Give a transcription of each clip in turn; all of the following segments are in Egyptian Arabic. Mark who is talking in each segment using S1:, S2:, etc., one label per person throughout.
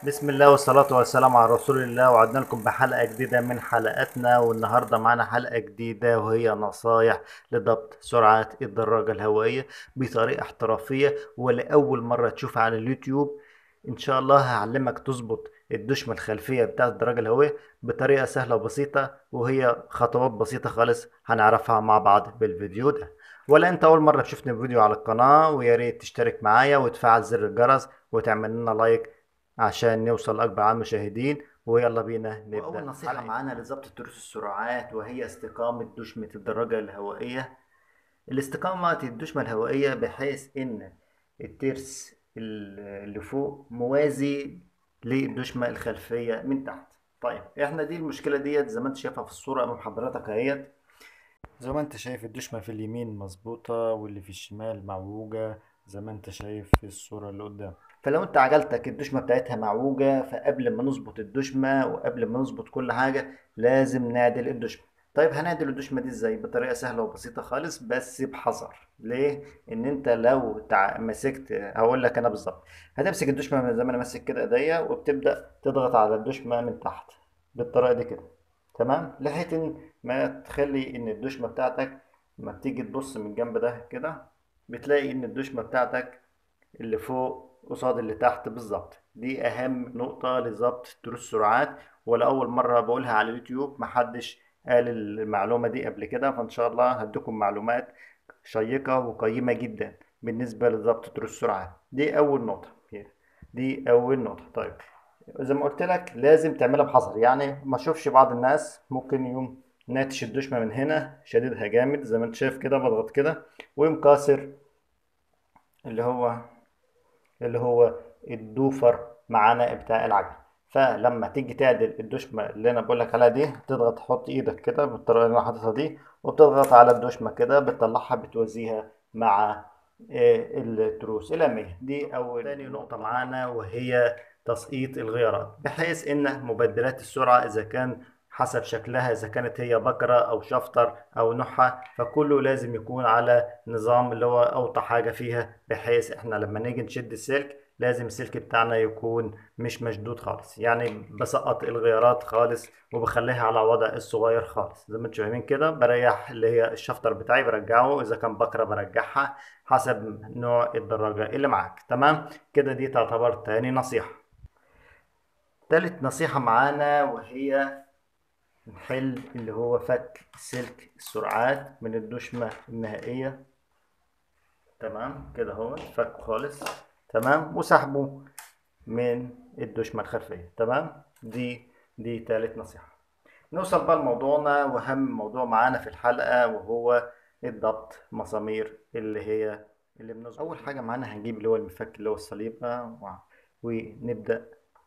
S1: بسم الله والصلاة والسلام على رسول الله وعدنا لكم بحلقة جديدة من حلقاتنا والنهاردة معنا حلقة جديدة وهي نصايح لضبط سرعات الدراجة الهوائية بطريقة احترافية ولأول مرة تشوفها على اليوتيوب إن شاء الله هعلمك تظبط الدشمة الخلفية بتاعة الدراجة الهوائية بطريقة سهلة وبسيطة وهي خطوات بسيطة خالص هنعرفها مع بعض بالفيديو ده ولا انت اول مرة تشوفني فيديو على القناة ويا ريت تشترك معايا وتفعل زر الجرس وتعمل لنا لايك عشان نوصل لأكبر عدد مشاهدين ويلا بينا نبدأ
S2: وأول نصيحة
S1: حلقة.
S2: معانا لضبط تروس السرعات وهي استقامة دشمة الدراجة الهوائية
S1: الاستقامة الدشمة الهوائية بحيث إن الترس ال- اللي فوق موازي للدشمة الخلفية من تحت طيب احنا دي المشكلة ديت زي ما انت شايفها في الصورة أمام حضرتك اهيت زي ما انت شايف الدشمة في اليمين مظبوطة واللي في الشمال معوجة زي ما انت شايف في الصورة اللي قدام فلو انت عجلتك الدشمة بتاعتها معوجة فقبل ما نظبط الدشمة وقبل ما نظبط كل حاجة لازم نعدل الدشمة طيب هنعدل الدشمة دي ازاي بطريقة سهلة وبسيطة خالص بس بحذر ليه ان انت لو تع... مسكت هقول لك انا بالظبط هتمسك الدشمة زي ما انا ماسك كده ايديا وبتبدأ تضغط على الدشمة من تحت بالطريقة دي كده تمام لحيث ان ما تخلي ان الدشمة بتاعتك ما بتيجي تبص من الجنب ده كده بتلاقي ان الدشمة بتاعتك اللي فوق قصاد اللي تحت بالظبط دي اهم نقطة لضبط تروس السرعات ولأول مرة بقولها على اليوتيوب محدش قال المعلومة دي قبل كده فإن شاء الله هديكم معلومات شيقة وقيمة جدا بالنسبة لضبط تروس السرعات دي أول نقطة دي أول نقطة طيب زي ما قلت لك لازم تعملها بحذر يعني ما اشوفش بعض الناس ممكن يوم ناتش الدشمة من هنا شديدها جامد زي ما انت شايف كده بضغط كده ويقوم كاسر اللي هو اللي هو الدوفر معانا بتاع العجل فلما تيجي تعدل الدشمة اللي انا بقول لك عليها دي تضغط تحط ايدك كده بالطريقة اللي انا حاططها دي وبتضغط على الدشمة كده بتطلعها بتوزيها مع آه، التروس الأمامية دي أول تاني نقطة معانا وهي تسقيط الغيارات بحيث ان مبدلات السرعة اذا كان حسب شكلها اذا كانت هي بكرة او شفطر او نحة فكله لازم يكون على نظام اللي هو اوطى حاجة فيها بحيث احنا لما نيجي نشد السلك لازم السلك بتاعنا يكون مش مشدود خالص يعني بسقط الغيارات خالص وبخليها على وضع الصغير خالص زي ما انتم فاهمين كده بريح اللي هي الشفطر بتاعي برجعه اذا كان بكرة برجعها حسب نوع الدراجة اللي معاك تمام كده دي تعتبر تاني نصيحة تالت نصيحة معانا وهي نحل اللي هو فك سلك السرعات من الدشمة النهائية تمام كده هو فك خالص تمام وسحبه من الدشمة الخلفية تمام دي دي تالت نصيحة نوصل بقى لموضوعنا وأهم موضوع معانا في الحلقة وهو الضبط مسامير اللي هي اللي بنظبط أول حاجة معانا هنجيب اللي هو المفك اللي هو الصليبة ونبدأ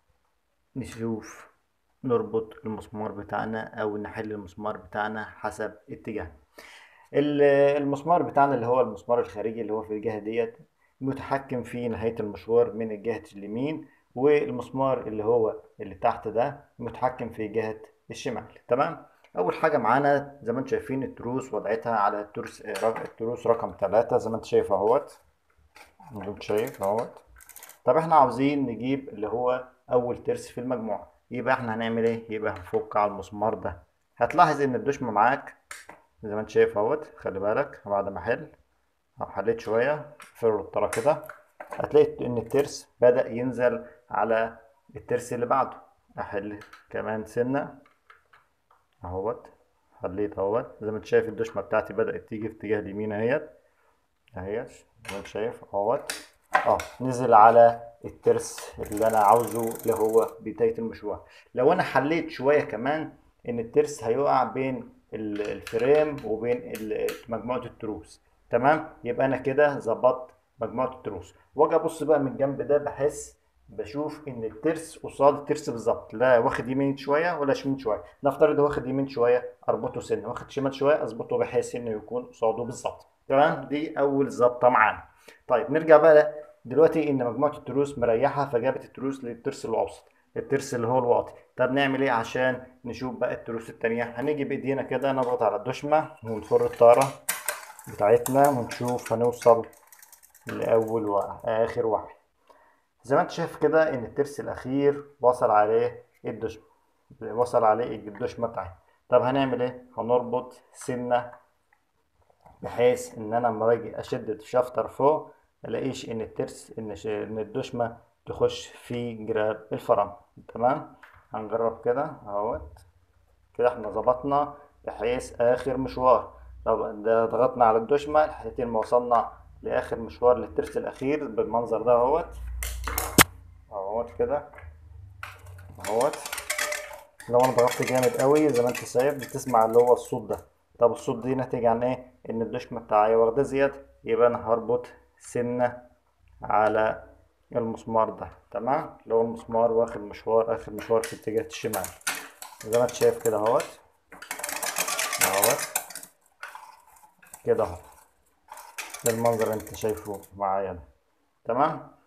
S1: نشوف نربط المسمار بتاعنا او نحل المسمار بتاعنا حسب اتجاه ال- المسمار بتاعنا اللي هو المسمار الخارجي اللي هو في الجهة ديت متحكم في نهاية المشوار من الجهة اليمين والمسمار اللي هو اللي تحت ده متحكم في جهة الشمال تمام اول حاجة معانا زي ما انتم شايفين التروس وضعتها على التروس التروس رقم ثلاثة زي ما انت شايف اهوت زي ما انت شايف اهوت طب احنا عاوزين نجيب اللي هو اول ترس في المجموعة يبقى احنا هنعمل ايه يبقى هنفك على المسمار ده هتلاحظ ان الدشمة معاك زي ما انت شايف اهوت خلي بالك بعد ما احل او حليت شوية في الطرة كده هتلاقي ان الترس بدأ ينزل على الترس اللي بعده احل كمان سنة اهوت حليت اهوت زي ما انت شايف الدشمة بتاعتي بدأت تيجي في اتجاه اليمين اهيت اهيت زي ما انت شايف اهوت اه نزل على الترس اللي انا عاوزه اللي هو بداية المشوار لو انا حليت شوية كمان ان الترس هيقع بين ال- الفريم وبين ال- مجموعة التروس تمام يبقى انا كده ظبطت مجموعة التروس واجي ابص بقى من الجنب ده بحس بشوف ان الترس قصاد الترس بالظبط لا واخد يمين شويه ولا شمال شويه نفترض واخد يمين شويه اربطه سنه واخد شمال شويه اظبطه بحيث انه يكون قصاده بالظبط تمام دي اول ظبطه معانا طيب نرجع بقى دلوقتي ان مجموعه التروس مريحه فجابت التروس للترس الاوسط الترس اللي هو الواطي طب نعمل ايه عشان نشوف بقى التروس التانية هنيجي بايدينا كده نضغط على الدشمة ونفر الطارة بتاعتنا ونشوف هنوصل لأول واحد آخر واحد زي ما انت شايف كده ان الترس الاخير وصل عليه الدشمة وصل عليه الدشمة بتاعتي طب هنعمل ايه هنربط سنة بحيث ان انا لما باجي اشد الشفتر فوق ملاقيش ان الترس ان ش- ان الدشمة تخش في جراب الفرامل تمام هنجرب كده اهوت كده احنا ظبطنا بحيث اخر مشوار طب ده ضغطنا على الدشمة لحد ما وصلنا لاخر مشوار للترس الاخير بالمنظر ده اهوت اهوت كده اهوت لو انا ضغطت جامد قوي زي ما انت شايف بتسمع اللي هو الصوت ده طب الصوت دي ناتج عن ايه ان الدشمة بتاعي واخدة زيادة يبقى انا هربط سنة على المسمار ده تمام لو المسمار واخد مشوار اخر مشوار في اتجاه الشمال زي ما انت شايف كده اهوت اهوت كده اهو ده المنظر اللي انت شايفه معايا ده تمام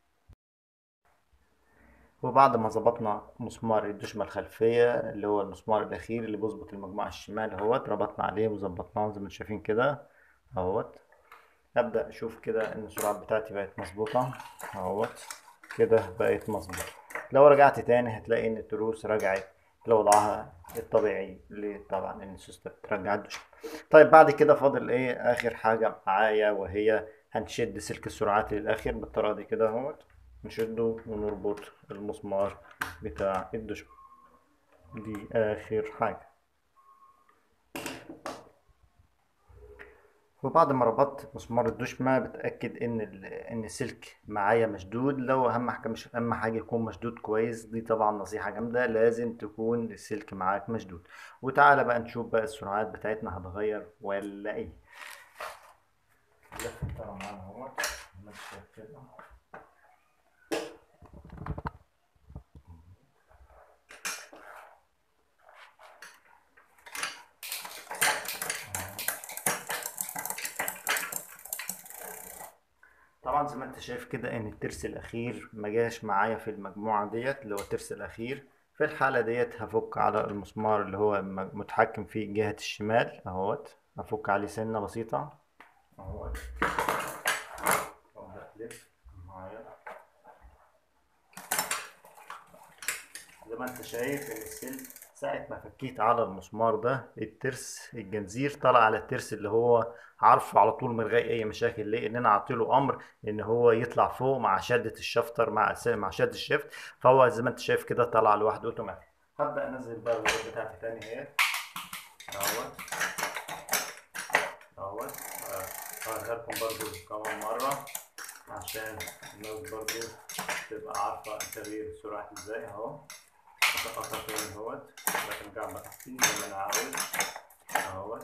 S1: وبعد ما ظبطنا مسمار الدشمة الخلفية اللي هو المسمار الأخير اللي بيظبط المجموعة الشمال اهوت ربطنا عليه وظبطناه زي ما انتم شايفين كده اهوت أبدأ أشوف كده إن السرعات بتاعتي بقت مظبوطة اهوت كده بقت مظبوطة لو رجعت تاني هتلاقي إن التروس رجعت لوضعها الطبيعي اللي طبعا إن السوستة بترجع الدشمة طيب بعد كده فاضل إيه آخر حاجة معايا وهي هنشد سلك السرعات للآخر بالطريقة دي كده اهوت نشده ونربط المسمار بتاع الدشمة دي آخر حاجة وبعد ما ربطت مسمار الدشمة بتأكد إن ال- إن السلك معايا مشدود لو أهم حاجة مش أهم حاجة يكون مشدود كويس دي طبعا نصيحة جامدة لازم تكون السلك معاك مشدود وتعالى بقى نشوف بقى السرعات بتاعتنا هتغير ولا إيه لف طبعا معانا اهوت ماشي كده طبعا زي ما انت شايف كده ان الترس الاخير ما جاش معايا في المجموعه ديت اللي هو الترس الاخير في الحاله ديت هفك على المسمار اللي هو م- متحكم فيه جهه الشمال اهوت هفك عليه سنه بسيطه اهوت وابدا الف معايا زي ما انت شايف ان السلك ساعة ما فكيت على المسمار ده الترس الجنزير طلع على الترس اللي هو عارفه على طول من غير اي مشاكل ليه ان انا عطيله امر ان هو يطلع فوق مع شدة الشفتر مع س- مع شدة الشفت فهو زي ما انت شايف كده طلع لوحده اوتوماتيك هبدأ انزل بقى الوقت بتاعتي تاني اهي اهوت اهوت هوريها لكم برضو كمان مرة عشان الناس برضو تبقى عارفة تغيير السرعة ازاي اهو أقطع تاني اهوت برجع بقى زي ما انا عاوز اهوت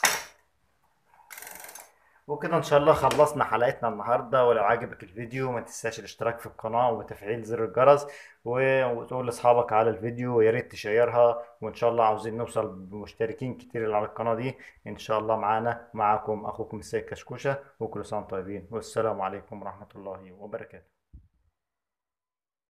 S1: وكده ان شاء الله خلصنا حلقتنا النهارده ولو عجبك الفيديو ما تنساش الاشتراك في القناه وتفعيل زر الجرس و- وتقول لاصحابك على الفيديو ويا ريت تشيرها وان شاء الله عاوزين نوصل بمشتركين كتير على القناه دي ان شاء الله معانا معاكم اخوكم السيد كشكوشه وكل سنه وانتم طيبين والسلام عليكم ورحمه الله وبركاته